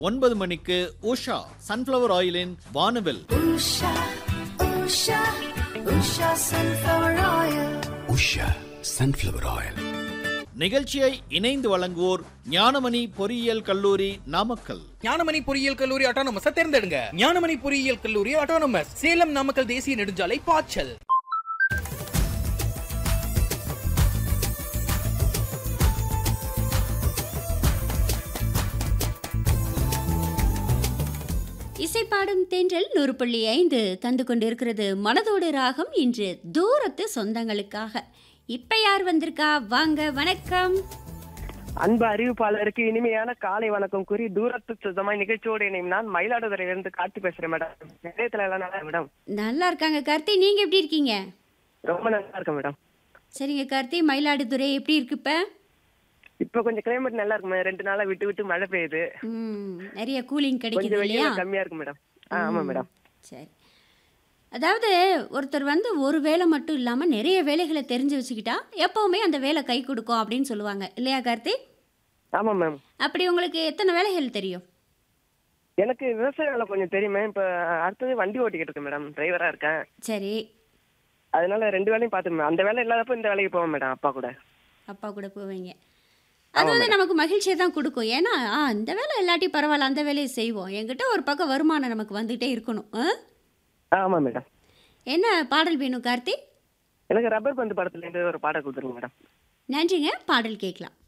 ஒன்பது மணிக்கு உஷா சன்ஃப்ளவர் ஆயிலின் வானவில் Usha, Usha, Usha sunflower oil. Usha sunflower oil நிகழ்ச்சியை இணைந்து வழங்குவோர் ஞானமணி பொறியியல் கல்லூரி நாமக்கல் ஞானமணி பொறியியல் கல்லூரி ஆட்டோனமஸ் தேர்ந்தெடுங்க ஞானமணி பொறியியல் கல்லூரி ஆட்டோனமஸ் சேலம் நாமக்கல் தேசிய நெடுஞ்சாலை பாய்ச்சல் இசைப்பாடும் தென்றல் நூறு புள்ளி ஐந்து தந்து கொண்டிருக்கிறது மனதோடு ராகம் இன்று தூரத்து சொந்தங்களுக்காக இப்ப யார் வந்திருக்கா வாங்க வணக்கம் அன்பு அறிவிப்பாளருக்கு இனிமையான காலை வணக்கம் கூறி தூரத்து சுத்தமாய் நிகழ்ச்சியோடு இணையும் நான் மயிலாடுதுறையிலிருந்து கார்த்தி பேசுறேன் மேடம் நிலையத்துல எல்லாம் நல்லா மேடம் நல்லா இருக்காங்க கார்த்தி நீங்க எப்படி இருக்கீங்க ரொம்ப நல்லா இருக்கேன் மேடம் சரிங்க கார்த்தி மயிலாடுதுறை எப்படி இருக்கு இப்ப இப்ப கொஞ்சம் கிளைமேட் நல்லா இருக்கு மேடம் ரெண்டு நாளா விட்டு விட்டு மழை பெய்யுது ம், நிறைய கூலிங் கிடைக்குது கொஞ்சம் இல்லையா வெயில் கம்மியா இருக்கு மேடம் ஆ, ஆமா மேடம் சரி அதாவது ஒருத்தர் வந்து ஒரு வேலை மட்டும் இல்லாம நிறைய வேலைகளை தெரிஞ்சு வச்சுக்கிட்டா எப்பவுமே அந்த வேலை கை கொடுக்கும் அப்படின்னு சொல்லுவாங்க இல்லையா கார்த்தி ஆமா மேம் அப்படி உங்களுக்கு எத்தனை வேலைகள் தெரியும் எனக்கு விவசாய வேலை கொஞ்சம் தெரியுமே இப்ப அடுத்தது வண்டி ஓட்டிக்கிட்டு இருக்கேன் மேடம் டிரைவரா இருக்கேன் சரி அதனால ரெண்டு வேலையும் பார்த்து அந்த வேலை இல்லாதப்ப இந்த வேலைக்கு போவேன் மேடம் அப்பா கூட அப்பா கூட போவீங்க அது வந்து நமக்கு மகிழ்ச்சியை தான் கொடுக்கும் ஏன்னா ஆ இந்த வேலை இல்லாட்டி பரவாயில்ல அந்த வேலையை செய்வோம் என்கிட்ட ஒரு பக்கம் வருமானம் நமக்கு வந்துகிட்டே இருக்கணும் ஆ? ஆ, ஆமா மேடம் என்ன பாடல் வேணும் கார்த்தி எனக்கு ரப்பர் பந்து படத்துல இருந்து ஒரு பாடம் கொடுத்துருங்க மேடம் நன்றிங்க பாடல் கேட்கலாம்